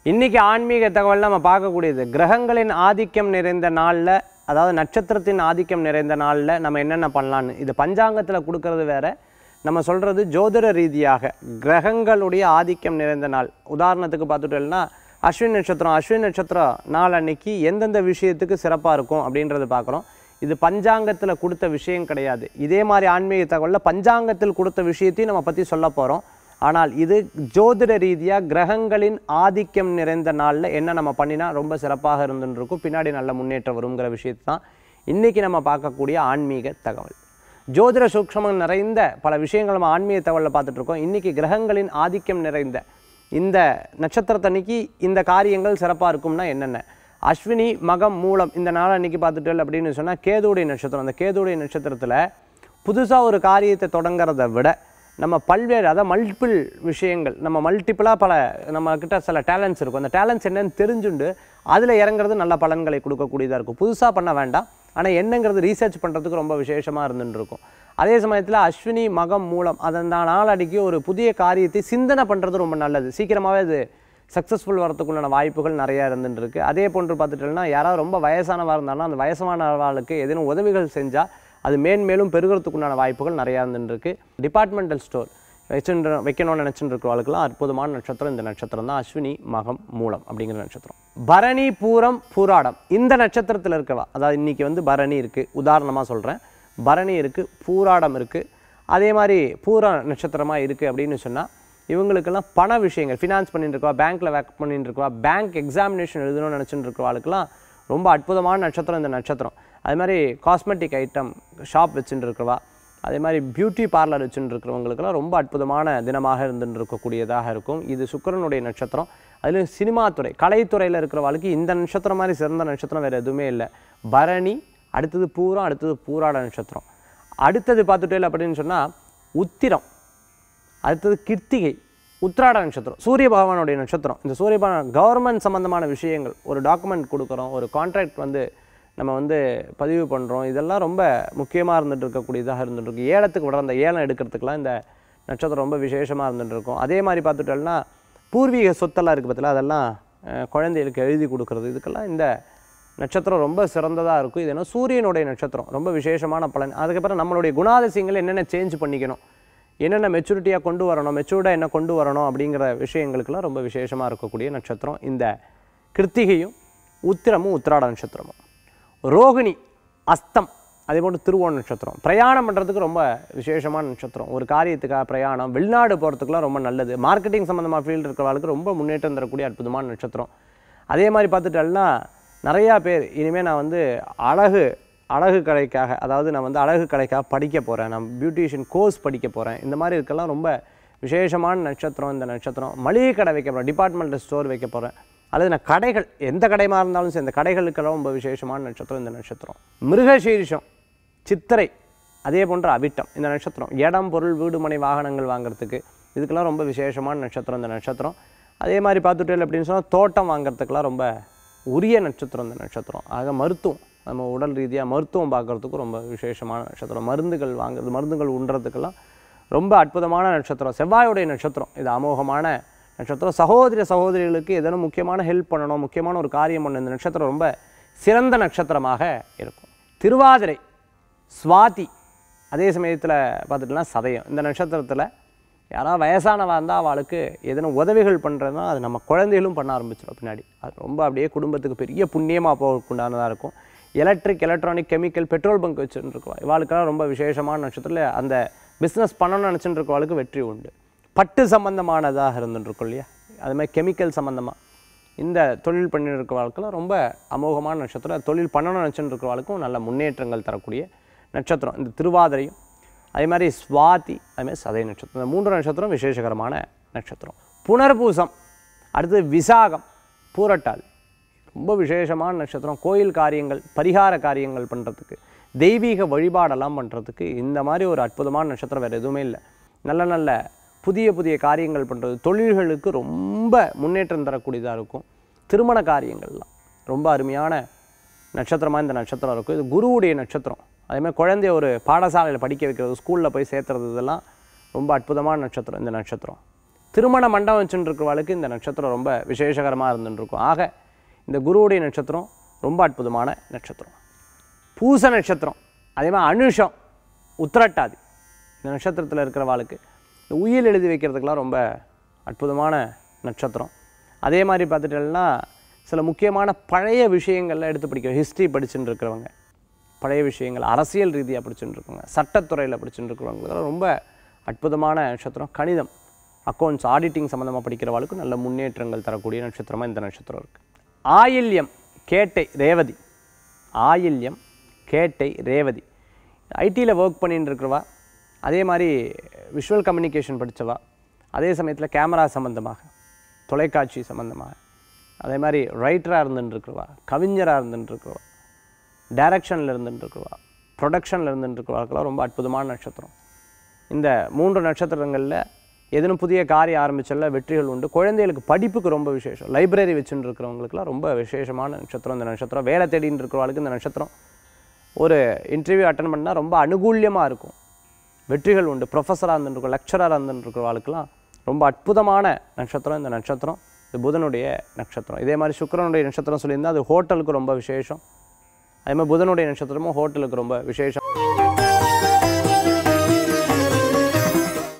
இன்னைக்கு ஆன்மீக தகவல் நம்ம பார்க்கக்கூடியது கிரகங்களின் ஆதிக்கம் நிறைந்த நாளில் அதாவது நட்சத்திரத்தின் ஆதிக்கம் நிறைந்த நாளில் நம்ம என்னென்ன பண்ணலான்னு இது பஞ்சாங்கத்தில் கொடுக்கறது வேற நம்ம சொல்கிறது ஜோதிட ரீதியாக கிரகங்களுடைய ஆதிக்கம் நிறைந்த நாள் உதாரணத்துக்கு பார்த்துட்டோம்னா அஸ்வின் நட்சத்திரம் அஸ்வின் நட்சத்திரம் நாள் அன்னைக்கு எந்தெந்த விஷயத்துக்கு சிறப்பாக இருக்கும் அப்படின்றத பார்க்குறோம் இது பஞ்சாங்கத்தில் கொடுத்த விஷயம் கிடையாது இதே மாதிரி ஆன்மீக தகவலில் பஞ்சாங்கத்தில் கொடுத்த விஷயத்தையும் நம்ம பற்றி சொல்ல போகிறோம் ஆனால் இது ஜோதிட ரீதியாக கிரகங்களின் ஆதிக்கம் நிறைந்த நாளில் என்ன நம்ம பண்ணினா ரொம்ப சிறப்பாக இருந்துன்னு இருக்கும் பின்னாடி நல்ல முன்னேற்றம் வருங்கிற விஷயத்தை தான் இன்றைக்கி நம்ம பார்க்கக்கூடிய ஆன்மீக தகவல் ஜோதிட சூக்ஷமம் நிறைந்த பல விஷயங்கள் நம்ம ஆன்மீக தகவலில் பார்த்துட்டு இருக்கோம் இன்றைக்கி கிரகங்களின் ஆதிக்கம் நிறைந்த இந்த நட்சத்திரத்தன்னைக்கு இந்த காரியங்கள் சிறப்பாக இருக்கும்னா என்னென்ன அஸ்வினி மகம் மூலம் இந்த நாள் அன்னைக்கு பார்த்துட்டு அப்படின்னு சொன்னால் கேதுடைய நட்சத்திரம் அந்த கேதுடைய நட்சத்திரத்தில் புதுசாக ஒரு காரியத்தை தொடங்குறத விட நம்ம பல்வேறு அதாவது மல்டிபிள் விஷயங்கள் நம்ம மல்டிபிளாக பல நம்ம கிட்ட சில டேலண்ட்ஸ் இருக்கும் அந்த டேலண்ட்ஸ் என்னன்னு தெரிஞ்சுண்டு அதில் இறங்குறது நல்ல பலன்களை கொடுக்கக்கூடியதாக இருக்கும் புதுசாக பண்ண வேண்டாம் ஆனால் என்னங்கிறது ரீசர்ச் பண்ணுறதுக்கு ரொம்ப விசேஷமாக இருந்துட்டு இருக்கும் அதே சமயத்தில் அஸ்வினி மகம் மூலம் அந்த நாளடிக்கு ஒரு புதிய காரியத்தை சிந்தனை பண்ணுறது ரொம்ப நல்லது சீக்கிரமாகவே அது சக்ஸஸ்ஃபுல் வரத்துக்குண்டான வாய்ப்புகள் நிறையா இருந்துட்டு இருக்கு அதே போன்று பார்த்துட்டோம்னா யாராவது ரொம்ப வயசானவா இருந்தாலும் அந்த வயசானவர்களுக்கு ஏதேனும் உதவிகள் செஞ்சால் அது மேன்மேலும் பெருகிறதுக்குண்டான வாய்ப்புகள் நிறையா இருந்துட்டு இருக்கு டிபார்ட்மெண்டல் ஸ்டோர் வச்சுட்டு வைக்கணும்னு நினச்சிட்டு இருக்கிறவங்களுக்குலாம் அற்புதமான நட்சத்திரம் இந்த நட்சத்திரம் தான் அஸ்வினி மகம் மூலம் அப்படிங்கிற நட்சத்திரம் பரணி பூரம் பூராடம் இந்த நட்சத்திரத்தில் இருக்கவா அதாவது இன்னைக்கு வந்து பரணி இருக்குது உதாரணமாக சொல்கிறேன் பரணி இருக்குது பூராடம் இருக்குது அதே மாதிரி பூர நட்சத்திரமாக இருக்குது அப்படின்னு சொன்னால் இவங்களுக்கெல்லாம் பண விஷயங்கள் ஃபினான்ஸ் பண்ணிட்டு இருக்கவா பேங்க்கில் ஒர்க் பண்ணிட்டு இருக்கவா பேங்க் எக்ஸாமினேஷன் எழுதணும்னு நினச்சிட்டு இருக்கவாளுக்கெல்லாம் ரொம்ப அற்புதமான நட்சத்திரம் இந்த நட்சத்திரம் அதே மாதிரி காஸ்மெட்டிக் ஐட்டம் ஷாப் வச்சுட்டு இருக்கவா அதே மாதிரி பியூட்டி பார்லர் வச்சுட்டு இருக்கிறவங்களுக்கெல்லாம் ரொம்ப அற்புதமான தினமாக இருந்துட்டு இருக்கக்கூடியதாக இருக்கும் இது சுக்கிரனுடைய நட்சத்திரம் அதுலேயும் சினிமா துறை கலைத்துறையில் இருக்கிறவளுக்கு இந்த நட்சத்திரம் மாதிரி சிறந்த நட்சத்திரம் வேறு எதுவுமே இல்லை பரணி அடுத்தது பூரம் அடுத்தது பூராட நட்சத்திரம் அடுத்தது பார்த்துட்டே அப்படின்னு சொன்னால் உத்திரம் அடுத்தது கிருத்திகை உத்திராட நட்சத்திரம் சூரிய பகவானுடைய நட்சத்திரம் இந்த சூரிய பகவான் கவர்மெண்ட் சம்மந்தமான விஷயங்கள் ஒரு டாக்குமெண்ட் கொடுக்குறோம் ஒரு கான்ட்ராக்ட் வந்து நம்ம வந்து பதிவு பண்ணுறோம் இதெல்லாம் ரொம்ப முக்கியமாக இருந்துட்டு இருக்கக்கூடியதாக இருந்துட்டு இருக்கு ஏலத்துக்கு விடுற அந்த ஏலம் எடுக்கிறதுக்கெலாம் இந்த நட்சத்திரம் ரொம்ப விசேஷமாக இருந்துட்டு இருக்கும் அதே மாதிரி பார்த்துட்டோம்னா பூர்வீக சொத்தெல்லாம் இருக்குது பார்த்தீங்களா அதெல்லாம் அஹ், குழந்தைகளுக்கு எழுதி கொடுக்கறது இதுக்கெல்லாம் இந்த நட்சத்திரம் ரொம்ப சிறந்ததாக இருக்கும் இது என்ன சூரியனுடைய நட்சத்திரம் ரொம்ப விசேஷமான பலன் அதுக்கப்புறம் நம்மளுடைய குணாதிசயங்கள் என்னென்ன சேஞ்ச் பண்ணிக்கணும் என்னென்ன மெச்சூரிட்டியாக கொண்டு வரணும் மெச்சூர்டாக என்ன கொண்டு வரணும் அப்படிங்கிற விஷயங்களுக்கெல்லாம் ரொம்ப விசேஷமாக இருக்கக்கூடிய நட்சத்திரம் இந்த கிருத்திகையும் உத்திரமும் உத்திராட நட்சத்திரமும் ரோகிணி அஸ்தம் அதே போன்று திருவோண நட்சத்திரம் பிரயாணம் பண்ணுறதுக்கு ரொம்ப விசேஷமான நட்சத்திரம் ஒரு காரியத்துக்காக பிரயாணம் வெளிநாடு போகிறதுக்குலாம் ரொம்ப நல்லது மார்க்கெட்டிங் சம்மந்தமாக ஃபீல்டு இருக்கிறவங்களுக்கு ரொம்ப முன்னேற்றம் தரக்கூடிய அற்புதமான நட்சத்திரம் அதே மாதிரி பார்த்துட்டோம்னா நிறையா பேர் இனிமேல் நான் வந்து அழகு அழகு கலைக்காக அதாவது நான் வந்து அழகு கலைக்காக படிக்க போகிறேன் நான் பியூட்டிஷியன் கோர்ஸ் படிக்க போகிறேன் இந்த மாதிரி இருக்கலாம் ரொம்ப விசேஷமான நட்சத்திரம் இந்த நட்சத்திரம் மளிகை கடை வைக்க போகிறேன் டிபார்ட்மெண்டல் ஸ்டோர் வைக்க போகிறேன் அல்லது நான் கடைகள் எந்த கடைமா இருந்தாலும் சரி இந்த கடைகளுக்கெல்லாம் ரொம்ப விசேஷமான நட்சத்திரம் இந்த நட்சத்திரம் மிருகசீரிஷம் சித்திரை அதே போன்ற அவிட்டம் இந்த நட்சத்திரம் இடம் பொருள் வீடு மனை வாகனங்கள் வாங்குறதுக்கு இதுக்கெல்லாம் ரொம்ப விசேஷமான நட்சத்திரம் இந்த நட்சத்திரம் அதே மாதிரி பார்த்துட்டே அப்படின்னு சொன்னால் தோட்டம் வாங்குறதுக்கெல்லாம் ரொம்ப உரிய நட்சத்திரம் இந்த நட்சத்திரம் ஆக மருத்துவம் நம்ம உடல் ரீதியாக மருத்துவம் பார்க்குறதுக்கும் ரொம்ப விசேஷமான நட்சத்திரம் மருந்துகள் வாங்குறது மருந்துகள் உண்றதுக்கெல்லாம் ரொம்ப அற்புதமான நட்சத்திரம் செவ்வாயுடைய நட்சத்திரம் இது அமோகமான நட்சத்திரம் சகோதர சகோதரிகளுக்கு ஏதேனும் முக்கியமான ஹெல்ப் பண்ணணும் முக்கியமான ஒரு காரியம் பண்ணணும் இந்த நட்சத்திரம் ரொம்ப சிறந்த நட்சத்திரமாக இருக்கும் திருவாதிரை சுவாதி அதே சமயத்தில் பார்த்துட்டோம்னா சதயம் இந்த நட்சத்திரத்தில் யாராவது வயசானவா இருந்தால் அவளுக்கு எதனும் உதவிகள் பண்ணுறதுனா அது நம்ம குழந்தைகளும் பண்ண ஆரம்பிச்சிடும் பின்னாடி அது ரொம்ப அப்படியே குடும்பத்துக்கு பெரிய புண்ணியமாக போகக்குண்டானதாக இருக்கும் electric electronic chemical petrol bunk வச்சுட்டு இருக்கோம் இவாளுக்கெல்லாம் ரொம்ப விசேஷமான நட்சத்திரத்தில் அந்த பிஸ்னஸ் பண்ணணும்னு நினச்சிட்டு இருக்கவாளுக்கு வெற்றி உண்டு பட்டு சம்பந்தமானதாக இருந்துட்டு இருக்கும் இல்லையா அது மாதிரி கெமிக்கல் சம்மந்தமாக இந்த தொழில் பண்ணிட்டு இருக்கிறவர்களுக்கெல்லாம் ரொம்ப அமோகமான நட்சத்திரம் தொழில் பண்ணணும்னு நினச்சிட்டு இருக்கிறவர்களுக்கும் நல்ல முன்னேற்றங்கள் தரக்கூடிய நட்சத்திரம் இந்த திருவாதிரையும் அதே மாதிரி சுவாதி அதே மாதிரி சதய நட்சத்திரம் இந்த மூன்று நட்சத்திரம் விசேஷகரமான நட்சத்திரம் புனர்பூசம் அடுத்தது விசாகம் பூரட்டாதி ரொம்ப விசேஷமான நட்சத்திரம் கோயில் காரியங்கள் பரிகார காரியங்கள் பண்ணுறதுக்கு தெய்வீக வழிபாடெல்லாம் பண்ணுறதுக்கு இந்த மாதிரி ஒரு அற்புதமான நட்சத்திரம் வேறு எதுவுமே இல்லை நல்ல நல்ல புதிய புதிய காரியங்கள் பண்ணுறது தொழில்களுக்கு ரொம்ப முன்னேற்றம் தரக்கூடியதாக இருக்கும் திருமண காரியங்கள்லாம் ரொம்ப அருமையான நட்சத்திரமாக இந்த நட்சத்திரம் இருக்கும் இது குருவுடைய நட்சத்திரம் அதேமாதிரி குழந்தைய ஒரு பாடசாலையில் படிக்க வைக்கிறது ஸ்கூலில் போய் சேர்த்துறது இதெல்லாம் ரொம்ப அற்புதமான நட்சத்திரம் இந்த நட்சத்திரம் திருமண மண்டபம் வச்சுட்டு இருக்கிறவளுக்கு இந்த நட்சத்திரம் ரொம்ப விசேஷகரமாக இருந்துருக்கும் ஆக இந்த குருவுடைய நட்சத்திரம் ரொம்ப அற்புதமான நட்சத்திரம் பூச நட்சத்திரம் அதே மாதிரி அனுஷம் உத்திரட்டாதி இந்த நட்சத்திரத்தில் இருக்கிறவாளுக்கு இந்த உயில் எழுதி வைக்கிறதுக்கெலாம் ரொம்ப அற்புதமான நட்சத்திரம் அதே மாதிரி பார்த்துட்டோம்னா சில முக்கியமான பழைய விஷயங்கள்லாம் எடுத்து படிக்கும் ஹிஸ்ட்ரி படிச்சுட்டு இருக்கிறவங்க பழைய விஷயங்கள் அரசியல் ரீதியாக படிச்சுட்டு இருக்கவங்க சட்டத்துறையில் படிச்சுட்டு இருக்கிறவங்களுக்கு ரொம்ப அற்புதமான நட்சத்திரம் கணிதம் அக்கௌண்ட்ஸ் ஆடிட்டிங் சம்மந்தமாக படிக்கிறவாளுக்கு நல்ல முன்னேற்றங்கள் தரக்கூடிய நட்சத்திரமாக இந்த நட்சத்திரம் இருக்குது ஆயில்யம் கேட்டை ரேவதி ஆயில்யம் கேட்டை ரேவதி ஐடியில் ஒர்க் பண்ணிட்டு இருக்கிறவா அதே மாதிரி விஷுவல் கம்யூனிகேஷன் படித்தவா அதே சமயத்தில் கேமரா சம்மந்தமாக தொலைக்காட்சி சம்மந்தமாக அதே மாதிரி ரைட்டராக இருந்துட்டு இருக்கிறவா கவிஞராக இருந்துட்டு இருக்கிறவா டைரக்ஷனில் இருந்துட்டு இருக்கிறவா ப்ரொடக்ஷனில் இருந்துட்டு இருக்கிறவாக்கெல்லாம் ரொம்ப அற்புதமான நட்சத்திரம் இந்த மூன்று நட்சத்திரங்களில் எதுவும் புதிய காரியம் ஆரம்பிச்சல வெற்றிகள் உண்டு குழந்தைகளுக்கு படிப்புக்கு ரொம்ப விசேஷம் லைப்ரரி வச்சுட்டு இருக்கிறவங்களுக்குலாம் ரொம்ப விசேஷமான நட்சத்திரம் இந்த நட்சத்திரம் வேலை தேடின்னு இருக்கிறவங்களுக்கு இந்த நட்சத்திரம் ஒரு இன்டர்வியூ அட்டன் பண்ணால் ரொம்ப அனுகூல்யமாக இருக்கும் வெற்றிகள் உண்டு ப்ரொஃபஸராக இருந்துருக்கும் லெக்சராக இருந்துருக்கிறவாளுக்கெல்லாம் ரொம்ப அற்புதமான நட்சத்திரம் இந்த நட்சத்திரம் இது புதனுடைய நட்சத்திரம் இதே மாதிரி சுக்கிரனுடைய நட்சத்திரம் சொல்லியிருந்தால் அது ஹோட்டலுக்கு ரொம்ப விசேஷம் அதே மாதிரி புதனுடைய நட்சத்திரமும் ஹோட்டலுக்கு ரொம்ப விசேஷம்